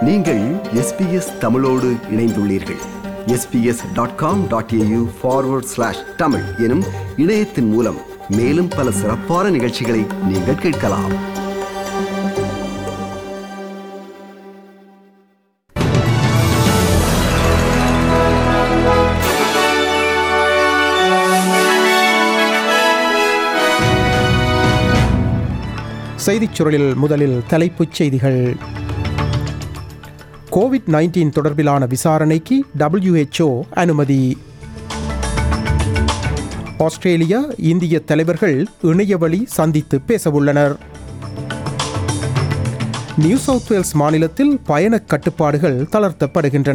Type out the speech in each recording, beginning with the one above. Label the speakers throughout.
Speaker 1: நீங்கள் எஸ்பிஎஸ் தமிழோடு இணைந்துள்ளீர்கள் SBS dot com dot AU forward slash Tamil எனும் இணையத்தின் மூலம் மேலும் பல சிறப்பான நிகழ்ச்சிகளை நீங்கள் கேட்கலாம்
Speaker 2: செய்திச் சுருளில் முதலில் தலைப்புச் செய்திகள் கோவிட் நைன்டீன் தொடர்பிலான விசாரணைக்கு WHO அனுமதி ஆஸ்திரேலியா இந்திய தலைவர்கள் இணையவழி சந்தித்து பேசவுள்ளனர் நியூ சவுத் வேல்ஸ் மாநிலத்தில் பயணக் கட்டுப்பாடுகள் தளர்த்தப்படுகின்றன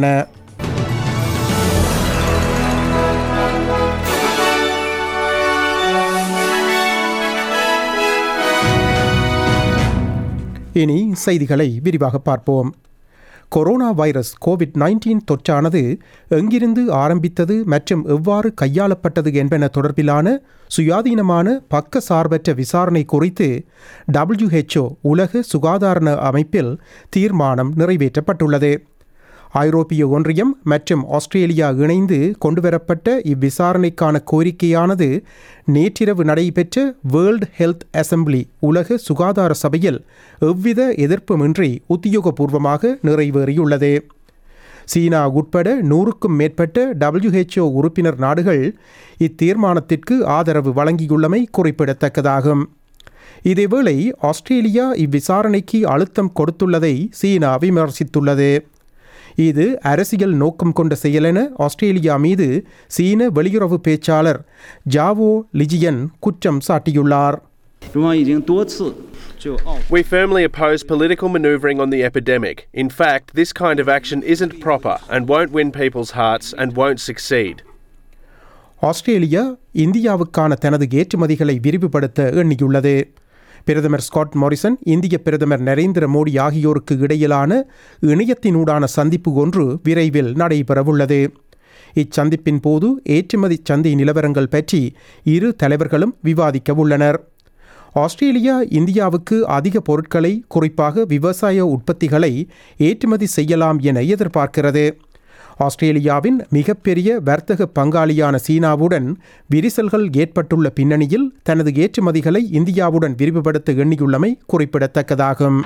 Speaker 2: இனி செய்திகளை விரிவாக பார்ப்போம் கொரோனா வைரஸ் கோவிட் நைன்டீன் தொற்றானது எங்கிருந்து ஆரம்பித்தது மற்றும் எவ்வாறு கையாளப்பட்டது என்பன தொடர்பிலான சுயாதீனமான பக்க சார்பற்ற விசாரணை குறித்து WHO உலக சுகாதார அமைப்பில் தீர்மானம் நிறைவேற்றப்பட்டுள்ளது ஐரோப்பிய ஒன்றியம் மற்றும் ஆஸ்திரேலியா இணைந்து கொண்டுவரப்பட்ட இவ்விசாரணைக்கான கோரிக்கையானது நேற்றிரவு நடைபெற்ற வேர்ல்ட் ஹெல்த் அசெம்பிளி உலக சுகாதார சபையில் எவ்வித எதிர்ப்புமின்றி உத்தியோகபூர்வமாக நிறைவேறியுள்ளது சீனா உட்பட நூறுக்கும் மேற்பட்ட WHO உறுப்பினர் நாடுகள் இத்தீர்மானத்திற்கு ஆதரவு வழங்கியுள்ளமை குறிப்பிடத்தக்கதாகும் இதேவேளை ஆஸ்திரேலியா இவ்விசாரணைக்கு அழுத்தம் கொடுத்துள்ளதை சீனா விமர்சித்துள்ளது இது அரசியல் நோக்கம் கொண்ட செயலென ஆஸ்திரேலியா மீது சீன வெளியுறவு பேச்சாளர் ஜாவோ லிஜியன் குற்றம் சாட்டியுள்ளார்
Speaker 3: 中方已经多次就澳
Speaker 4: We firmly oppose political manoeuvring on the epidemic. In fact, this kind of action isn't proper and won't win people's hearts and won't succeed.
Speaker 2: Australia இந்தியாவுக்கான தனது ஏற்றுமதிகளை விரிவுபடுத்த எண்ணியுள்ளது பிரதமர் ஸ்காட் மாரிசன் இந்திய பிரதமர் நரேந்திர மோடி ஆகியோருக்கு இடையிலான இணையத்தினூடான சந்திப்பு ஒன்று விரைவில் நடைபெறவுள்ளது இச்சந்திப்பின் போது ஏற்றுமதி சந்தை நிலவரங்கள் பற்றி இரு தலைவர்களும் விவாதிக்க உள்ளனர் ஆஸ்திரேலியா இந்தியாவுக்கு அதிக பொருட்களை குறிப்பாக விவசாய உற்பத்திகளை ஏற்றுமதி செய்யலாம் என எதிர்பார்க்கிறது ஆஸ்திரேலியாவின் மிகப்பெரிய வர்த்தக பங்காளியான சீனாவுடன் விரிசல்கள் ஏற்பட்டுள்ள பின்னணியில் தனது ஏற்றுமதிகளை இந்தியாவுடன் விரிவுபடுத்த எண்ணியுள்ளமை குறிப்பிடத்தக்கதாகும்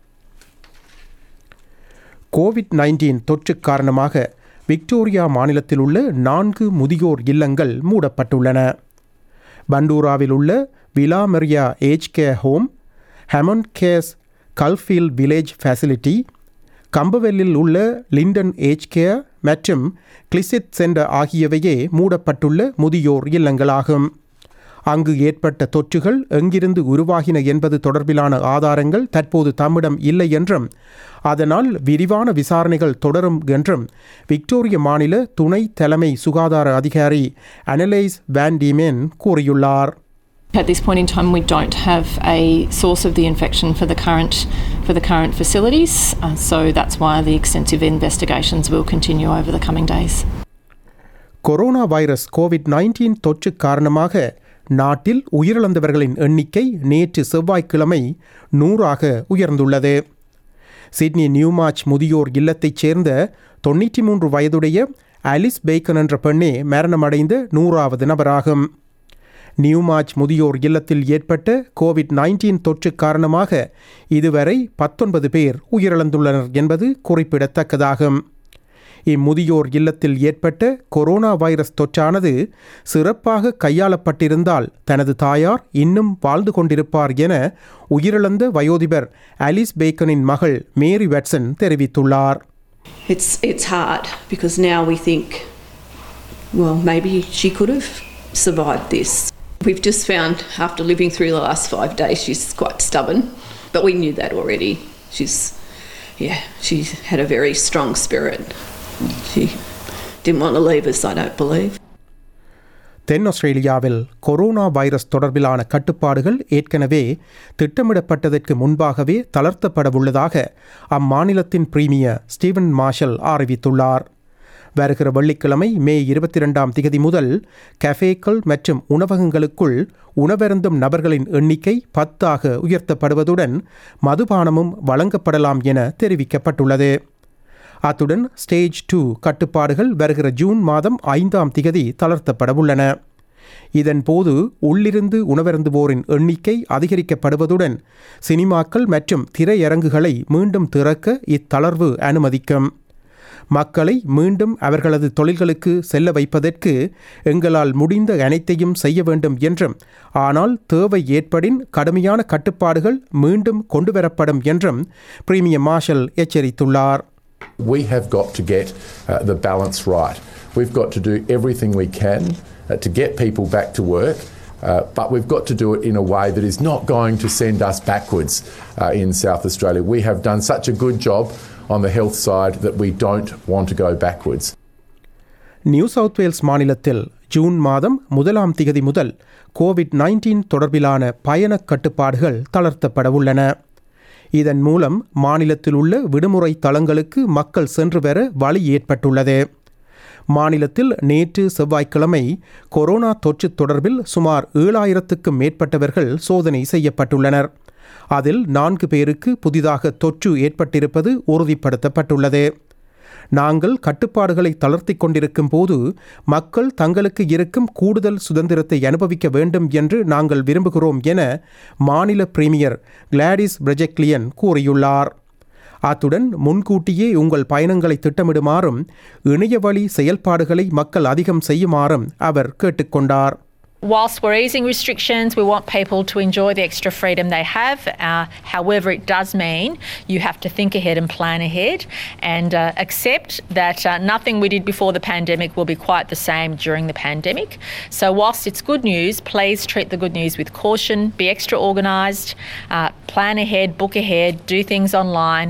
Speaker 2: கோவிட் நைன்டீன் தொற்று காரணமாக விக்டோரியா மாநிலத்தில் உள்ள நான்கு முதியோர் இல்லங்கள் மூடப்பட்டுள்ளன பண்டூராவில் உள்ள Villa Maria age care home Hammond care Caulfield village facility கம்பவெல்லில் உள்ள லிண்டன் ஏஜ் கேர் மற்றும் கிளிசிட் சென்டர் ஆகியவையே மூடப்பட்டுள்ள முதியோர் இல்லங்களாகும் அங்கு ஏற்பட்ட தொற்றுகள் எங்கிருந்து உருவாகின என்பது தொடர்பிலான ஆதாரங்கள் தற்போது தம்மிடம் இல்லை என்றும் அதனால் விரிவான விசாரணைகள் தொடரும் என்றும் விக்டோரிய மாநில துணை தலைமை சுகாதார அதிகாரி அனலைஸ் வேன் டிமேன் கூறியுள்ளார்
Speaker 5: At this point in time, we don't have a source of the infection for the current for the current facilities, uh, so that's why the extensive investigations will continue over the coming days.
Speaker 2: Corona virus Covid nineteen தொற்று காரணமாக நாட்டில் உயிரிழந்தவர்களின் எண்ணிக்கை நேற்று செவ்வாய்க்கிழமை நூறாக உயர்ந்துள்ளது Sydney நியூமார்ச் முதியோர் இல்லத்தைச் சேர்ந்த தொண்ணூற்றி மூன்று வயதுடைய அலிஸ் பேக்கன் என்ற பெண்ணே மரணமடைந்த நூறாவது நபராகும் நியூமார்ச் முதியோர் இல்லத்தில் ஏற்பட்ட கோவிட் நைன்டீன் தொற்று காரணமாக இதுவரை பத்தொன்பது பேர் உயிரிழந்துள்ளனர் என்பது குறிப்பிடத்தக்கதாகும் இம்முதியோர் இல்லத்தில் ஏற்பட்ட கொரோனா வைரஸ் தொற்றானது சிறப்பாக கையாளப்பட்டிருந்தால் தனது தாயார் இன்னும் வாழ்ந்து கொண்டிருப்பார் என உயிரிழந்த வயோதிபர் அலிஸ் பேக்கனின் மகள் மேரி வெட்சன் தெரிவித்துள்ளார்
Speaker 6: It's it's hard because now we think, well, maybe she could have survived this. We've just found after living through the last five days, she's quite stubborn, but we knew that already. She's, yeah, she had a very strong spirit. She didn't want to leave us, I don't believe.
Speaker 2: தென் ஆஸ்திரேலியாவில் corona virus தொடர்பிலான கட்டுப்பாடுகள் ஏற்கனவே திட்டமிடப்பட்டதற்கு முன்பாகவே தளர்த்தப்படவுள்ளதாக அம்மாநிலத்தின் premier Steven marshal அறிவித்துள்ளார் வருகிற வெள்ளிக்கிழமை மே இருபத்தி ரெண்டாம் திகதி முதல் கஃபேக்கள் மற்றும் உணவகங்களுக்குள் உணவருந்தும் நபர்களின் எண்ணிக்கை பத்தாக உயர்த்தப்படுவதுடன் மதுபானமும் வழங்கப்படலாம் என தெரிவிக்கப்பட்டுள்ளது அத்துடன் ஸ்டேஜ் டூ கட்டுப்பாடுகள் வருகிற ஜூன் மாதம் ஐந்தாம் திகதி தளர்த்தப்படவுள்ளன இதன்போது உள்ளிருந்து உணவருந்துவோரின் எண்ணிக்கை அதிகரிக்கப்படுவதுடன் சினிமாக்கள் மற்றும் திரையரங்குகளை மீண்டும் திறக்க இத்தளர்வு அனுமதிக்கும் மக்களை மீண்டும் அவர்களது தொழில்களுக்கு செல்ல வைப்பதற்கு எங்களால் முடிந்த அனைத்தையும் செய்ய வேண்டும் என்றும் ஆனால் தேவை ஏற்படின் கடுமையான கட்டுப்பாடுகள் மீண்டும் கொண்டுவரப்படும் என்றும் பிரீமியர் மார்ஷல் எச்சரித்துள்ளார்
Speaker 7: We have got to get uh, the balance right. We've got to do everything we can uh, to get people back to work, uh, but we've got to do it in a way that is not going to send us backwards uh, in South Australia. We have done such a good job on the health side that we don't want to go backwards.
Speaker 2: New South Wales மாநிலத்தில் June மாதம் முதலாம் திகதி முதல் Covid nineteen தொடர்பிலான பயணக் கட்டுப்பாடுகள் தளர்த்தப்படவுள்ளன இதன் மூலம் மாநிலத்தில் உள்ள விடுமுறை தளங்களுக்கு மக்கள் சென்று வர வழி ஏற்பட்டுள்ளது மாநிலத்தில் நேற்று செவ்வாய்க்கிழமை கொரோனா தொற்று தொடர்பில் சுமார் ஏழாயிரத்துக்கும் மேற்பட்டவர்கள் சோதனை செய்யப்பட்டுள்ளனர் அதில் நான்கு பேருக்கு புதிதாக தொற்று ஏற்பட்டிருப்பது உறுதிப்படுத்தப்பட்டுள்ளது நாங்கள் கட்டுப்பாடுகளை தளர்த்திக் கொண்டிருக்கும் போது மக்கள் தங்களுக்கு இருக்கும் கூடுதல் சுதந்திரத்தை அனுபவிக்க வேண்டும் என்று நாங்கள் விரும்புகிறோம் என மாநில பிரீமியர் கிளாடிஸ் பிரஜெக்லியன் கூறியுள்ளார் அத்துடன் முன்கூட்டியே உங்கள் பயணங்களை திட்டமிடுமாறும் இணையவழி செயல்பாடுகளை மக்கள் அதிகம் செய்யுமாறும் அவர் கேட்டுக்கொண்டார்
Speaker 8: Whilst we're easing restrictions, we want people to enjoy the extra freedom they have. Uh, however, it does mean you have to think ahead and plan ahead and uh, accept that uh, nothing we did before the pandemic will be quite the same during the pandemic. So, whilst it's good news, please treat the good news with caution, be extra organised, uh, plan ahead, book ahead, do things online.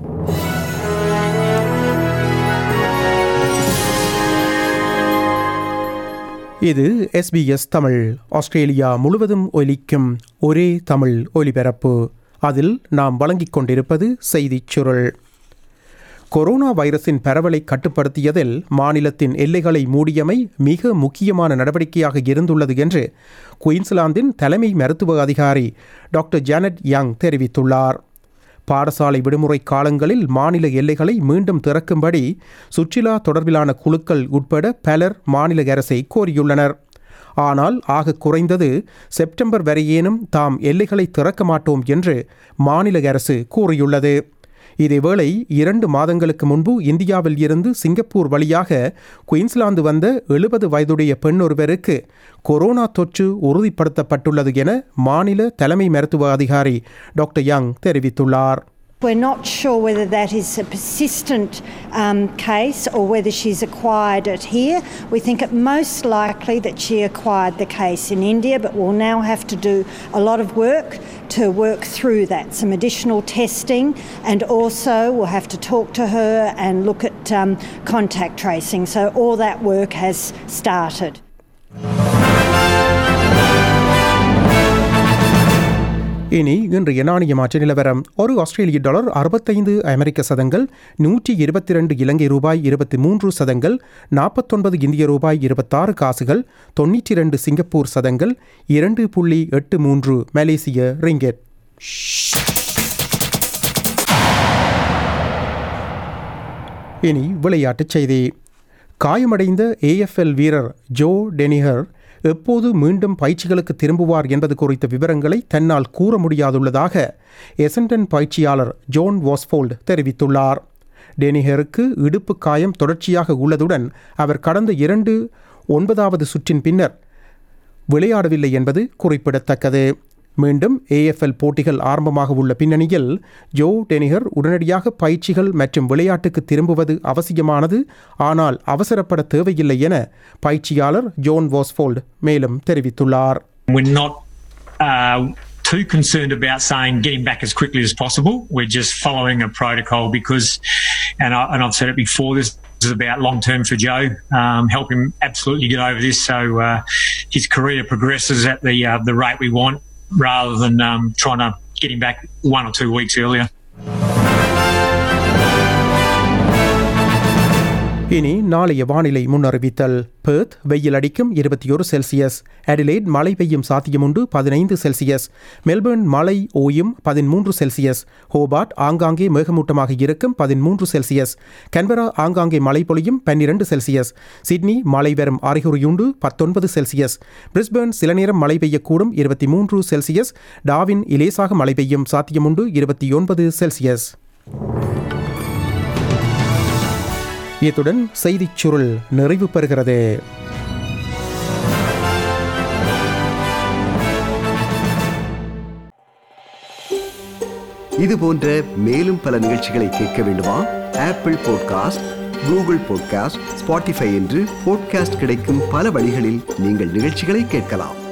Speaker 2: இது SBS Tamil Australia முழுவதும் ஒலிக்கும் ஒரே தமிழ் ஒலிபரப்பு அதில் நாம் வழங்கிக் கொண்டிருப்பது செய்திச் சுருள் கொரோனா வைரஸின் பரவலை கட்டுப்படுத்தியதில் மாநிலத்தின் எல்லைகளை மூடியமை மிக முக்கியமான நடவடிக்கையாக இருந்துள்ளது என்று குயின்ஸ்லாந்தின் தலைமை மருத்துவ அதிகாரி டாக்டர் ஜானட் யங் தெரிவித்துள்ளார் பாடசாலை விடுமுறை காலங்களில் மாநில எல்லைகளை மீண்டும் திறக்கும்படி சுற்றுலா தொடர்பிலான குழுக்கள் உட்பட பலர் மாநில அரசை கோரியுள்ளனர் ஆனால் ஆக குறைந்தது செப்டம்பர் வரையேனும் தாம் எல்லைகளை திறக்க மாட்டோம் என்று மாநில அரசு கூறியுள்ளது இதேவேளை இரண்டு மாதங்களுக்கு முன்பு இந்தியாவில் இருந்து சிங்கப்பூர் வழியாக குயின்ஸ்லாந்து வந்த எழுபது வயதுடைய பெண் ஒருவருக்கு கொரோனா தொற்று உறுதிப்படுத்தப்பட்டுள்ளது என மாநில தலைமை மருத்துவ அதிகாரி டாக்டர் யங் தெரிவித்துள்ளார்
Speaker 9: We're not sure whether that is a persistent um, case or whether she's acquired it here. We think it most likely that she acquired the case in India, but we'll now have to do a lot of work to work through that. Some additional testing, and also we'll have to talk to her and look at um, contact tracing. So, all that work has started.
Speaker 2: இனி இன்றைய நாணய மாற்று நிலவரம் ஒரு ஆஸ்திரேலிய dollar அறுபத்தைந்து அமெரிக்க சதங்கள் நூற்றி இருபத்தி ரெண்டு இலங்கை ரூபாய் இருபத்தி மூன்று சதங்கள் நாற்பத்தொன்பது இந்திய ரூபாய் இருபத்தாறு காசுகள் தொண்ணூற்றி இரண்டு சிங்கப்பூர் சதங்கள் இரண்டு புள்ளி எட்டு மூன்று மலேசிய ரிங்கெட் இனி விளையாட்டுச் செய்தி காயமடைந்த ஏஎஃப்எல் வீரர் ஜோ டெனிஹர் எப்போது மீண்டும் பயிற்சிகளுக்கு திரும்புவார் என்பது குறித்த விவரங்களை தன்னால் கூற முடியாதுள்ளதாக எசன்டன் பயிற்சியாளர் ஜோன் வாஸ்ஃபோல்ட் தெரிவித்துள்ளார் டெனிஹருக்கு இடுப்பு காயம் தொடர்ச்சியாக உள்ளதுடன் அவர் கடந்த இரண்டு ஒன்பதாவது சுற்றின் பின்னர் விளையாடவில்லை என்பது குறிப்பிடத்தக்கது மீண்டும் ஏஎஃப்எல் போட்டிகள் ஆரம்பமாக உள்ள பின்னணியில் ஜோ டெனிகர் உடனடியாக பயிற்சிகள் மற்றும் விளையாட்டுக்கு திரும்புவது அவசியமானது ஆனால் அவசரப்பட தேவையில்லை என பயிற்சியாளர் ஜோன் வாஸ்ஃபோல்ட் மேலும் தெரிவித்துள்ளார்
Speaker 10: We're not uh, too concerned about saying get him back as quickly as possible. We're just following a protocol because, and, I, and I've said it before, this is about long term for Joe. Um, help him absolutely get over this so uh, his career progresses at the uh, the rate we want, rather than um, trying to get him back one or two weeks earlier.
Speaker 2: இனி நாளைய வானிலை முன்னறிவித்தல் Perth வெயில் அடிக்கும் இருபத்தி ஒரு Celsius Adelaide மழை பெய்யும் சாத்தியமுண்டு பதினைந்து செல்சியஸ் மெல்பர்ன் மழை ஓயும் பதிமூன்று செல்சியஸ் ஹோபார்ட் ஆங்காங்கே மேகமூட்டமாக இருக்கும் பதிமூன்று செல்சியஸ் கன்பரா ஆங்காங்கே மழை பொழியும் பன்னிரண்டு செல்சியஸ் சிட்னி மழை வரும் அறிகுறியுண்டு பத்தொன்பது செல்சியஸ் பிரிஸ்பர்ன் சில நேரம் மழை பெய்யக்கூடும் இருபத்தி மூன்று செல்சியஸ் டாவின் இலேசாக மழை பெய்யும் சாத்தியமுண்டு இருபத்தி ஒன்பது செல்சியஸ் இத்துடன் செய்திச் சுருள் நிறைவு பெறுகிறது
Speaker 1: இது போன்ற மேலும் பல நிகழ்ச்சிகளை கேட்க வேண்டுமா Apple podcast Google podcast Spotify என்று பாட்காஸ்ட் கிடைக்கும் பல வழிகளில் நீங்கள் நிகழ்ச்சிகளை கேட்கலாம்